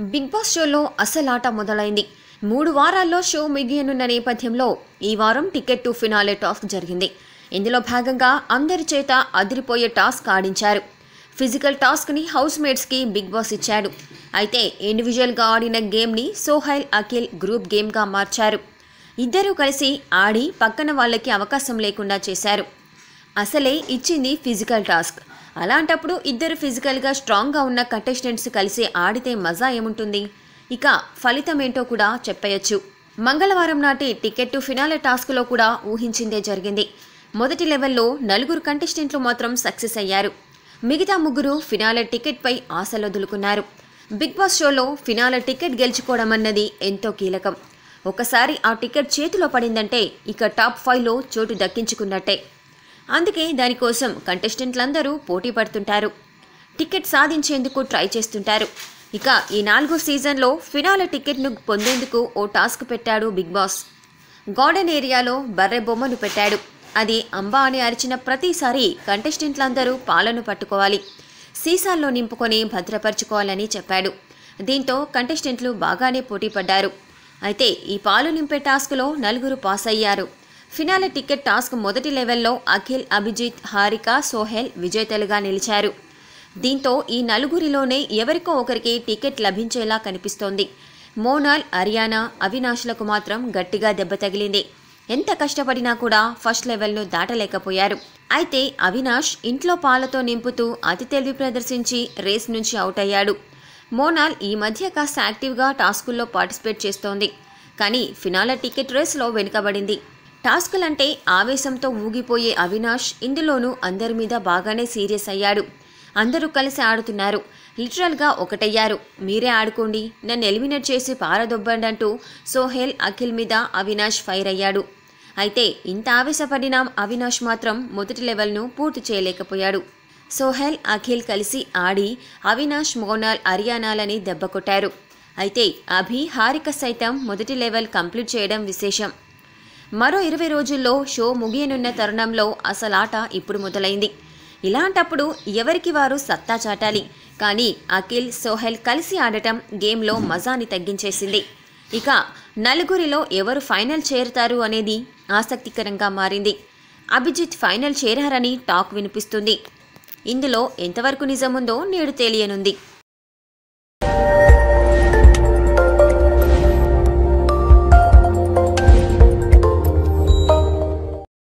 big Boss షోలో అసలాట మొదలైంది మూడు వారాల్లో షో మిగియనున్న నేపథ్యంలో ఈ వారం టికెట్ టు ఫినాలే టాస్క్ జరిగింది ఇందులో భాగంగా అందరి చేత అదిరిపోయే టాస్క్ ఆడించారు ఫిజికల్ టాస్క్ని హౌస్ మేట్స్కి బిగ్ బాస్ ఇచ్చాడు అయితే ఇండివిజువల్గా ఆడిన గేమ్ని సోహైల్ అఖిల్ గ్రూప్ గేమ్గా మార్చారు ఇద్దరూ కలిసి ఆడి పక్కన వాళ్ళకి అవకాశం లేకుండా చేశారు అసలే ఇచ్చింది ఫిజికల్ టాస్క్ అలాంటప్పుడు ఇద్దరు ఫిజికల్గా స్ట్రాంగ్గా ఉన్న కంటెస్టెంట్స్ కలిసి ఆడితే మజా ఏముంటుంది ఇక ఫలితం ఏంటో కూడా చెప్పయొచ్చు మంగళవారం నాటి టికెట్ టు ఫినాలే టాస్క్లో కూడా ఊహించిందే జరిగింది మొదటి లెవెల్లో నలుగురు కంటెస్టెంట్లు మాత్రం సక్సెస్ అయ్యారు మిగతా ముగ్గురు ఫినాలే టికెట్పై ఆశలు వదులుకున్నారు బిగ్ బాస్ షోలో ఫినాలే టికెట్ గెలుచుకోవడం అన్నది ఎంతో కీలకం ఒకసారి ఆ టికెట్ చేతిలో పడిందంటే ఇక టాప్ ఫైవ్లో చోటు దక్కించుకున్నట్టే అందుకే దానికోసం కంటెస్టెంట్లందరూ పోటీ పడుతుంటారు టికెట్ సాధించేందుకు ట్రై చేస్తుంటారు ఇక ఈ నాలుగో సీజన్లో ఫినాలే టికెట్ను పొందేందుకు ఓ టాస్క్ పెట్టాడు బిగ్ బాస్ గార్డెన్ ఏరియాలో బర్రె బొమ్మను పెట్టాడు అది అంబా అని అరిచిన ప్రతిసారి కంటెస్టెంట్లందరూ పాలను పట్టుకోవాలి సీసాల్లో నింపుకొని భద్రపరచుకోవాలని చెప్పాడు దీంతో కంటెస్టెంట్లు బాగానే పోటీ పడ్డారు అయితే ఈ పాలు నింపే టాస్క్లో నలుగురు పాస్ అయ్యారు ఫినాలే టికెట్ టాస్క్ మొదటి లెవెల్లో అఖిల్ అభిజిత్ హారిక సోహెల్ విజేతలుగా నిలిచారు దీంతో ఈ నలుగురిలోనే ఎవరికో ఒకరికి టికెట్ లభించేలా కనిపిస్తోంది మోనాల్ అరియానా అవినాష్లకు మాత్రం గట్టిగా దెబ్బ తగిలింది ఎంత కష్టపడినా కూడా ఫస్ట్ లెవెల్ను దాటలేకపోయారు అయితే అవినాష్ ఇంట్లో పాలతో నింపుతూ అతి తెలివి ప్రదర్శించి రేస్ నుంచి అవుట్ అయ్యాడు మోనాల్ ఈ మధ్య కాస్త యాక్టివ్గా టాస్కుల్లో పార్టిసిపేట్ చేస్తోంది కానీ ఫినాల టికెట్ రేస్లో వెనుకబడింది టాస్కులంటే ఆవేశంతో ఊగిపోయే అవినాష్ ఇందులోనూ అందరి మీద బాగానే సీరియస్ అయ్యాడు అందరూ కలిసి ఆడుతున్నారు లిటరల్గా ఒకటయ్యారు మీరే ఆడుకోండి నన్ను ఎలిమినేట్ చేసి పారదొబ్బండి అంటూ సోహెల్ అఖిల్ మీద అవినాష్ ఫైర్ అయ్యాడు అయితే ఇంత ఆవేశపడిన అవినాష్ మాత్రం మొదటి లెవెల్ను పూర్తి చేయలేకపోయాడు సోహెల్ అఖిల్ కలిసి ఆడి అవినాష్ మోనాల్ అరియానాలని దెబ్బకొట్టారు అయితే అభి హారిక సైతం మొదటి లెవెల్ కంప్లీట్ చేయడం విశేషం మరో ఇరవై రోజుల్లో షో ముగియనున్న తరుణంలో అసలాట ఇప్పుడు మొదలైంది ఇలాంటప్పుడు ఎవరికి వారు సత్తా చాటాలి కానీ అఖిల్ సోహెల్ కలిసి ఆడటం గేమ్లో మజాని తగ్గించేసింది ఇక నలుగురిలో ఎవరు ఫైనల్ చేరుతారు అనేది ఆసక్తికరంగా మారింది అభిజిత్ ఫైనల్ చేరారని టాక్ వినిపిస్తుంది ఇందులో ఎంతవరకు నిజముందో నేడు తెలియనుంది